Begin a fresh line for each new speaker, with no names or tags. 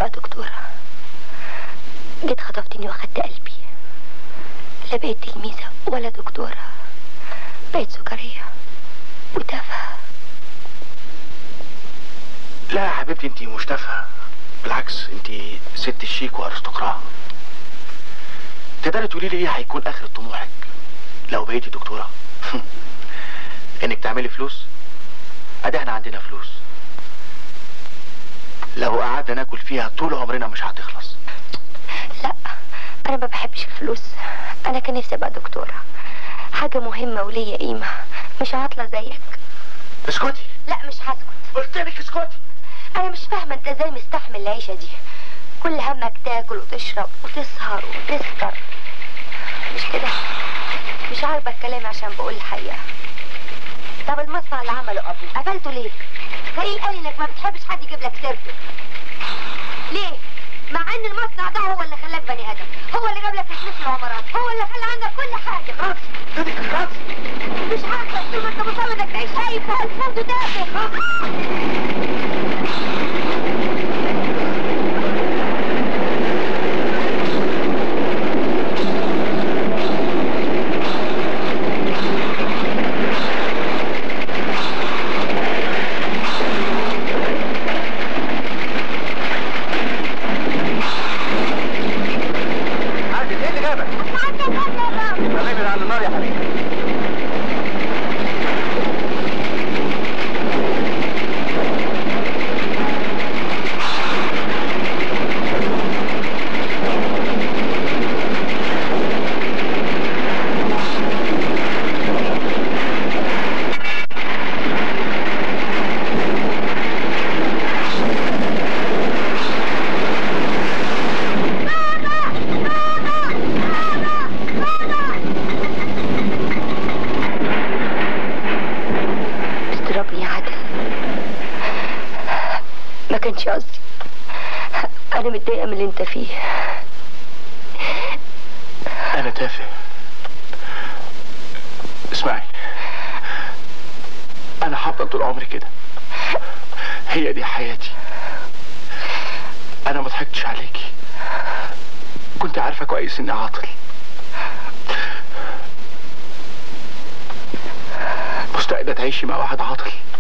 ابقى دكتورة جيت خطفتني واخدت قلبي لا بقيت تلميذة ولا دكتورة بقيت سكرية وتافهة
لا يا حبيبتي انت مش تافهه بالعكس انت ست الشيك وارستقراء تقدري تقولي لي ايه هيكون اخر طموحك لو بقيتي دكتوره انك تعملي فلوس ادي احنا عندنا فلوس لو قعدنا ناكل فيها طول عمرنا مش هتخلص
لا انا ما بحبش الفلوس انا كان نفسي ابقى دكتورة حاجة مهمة وليا قيمة مش عاطلة زيك
اسكتي
لا مش هسكت
قلت لك اسكتي
انا مش فاهمة انت ازاي مستحمل العيشة دي كل همك تاكل وتشرب وتسهر وتسكر مش كده مش عاجبك كلامي عشان بقول الحقيقة طب المصنع اللي عمله ابوه قفلته ليه كريم قال انك ما بتحبش حد يجيب لك سيرته ليه مع ان المصنع ده هو اللي خلاك بني ادم هو اللي جاب لك فلوس العمارات هو اللي خلى عندك كل حاجه
خلاص ابتدي خلاص
مش عاجبك طول ما انت مصمم انك تعيش خايف وهالفوز وتافه
عادل ايه اللي جابك؟ حبيبي على النار يا حبيبي
اضربني يا عادل ما كانش قصدي انا متضايقه من اللي انت فيه
انا تافه اسمعي انا هفضل طول عمري كده هي دي حياتي انا ما ضحكتش عليكي كنت عارفه كويس اني عاطل مستعده تعيشي مع واحد عاطل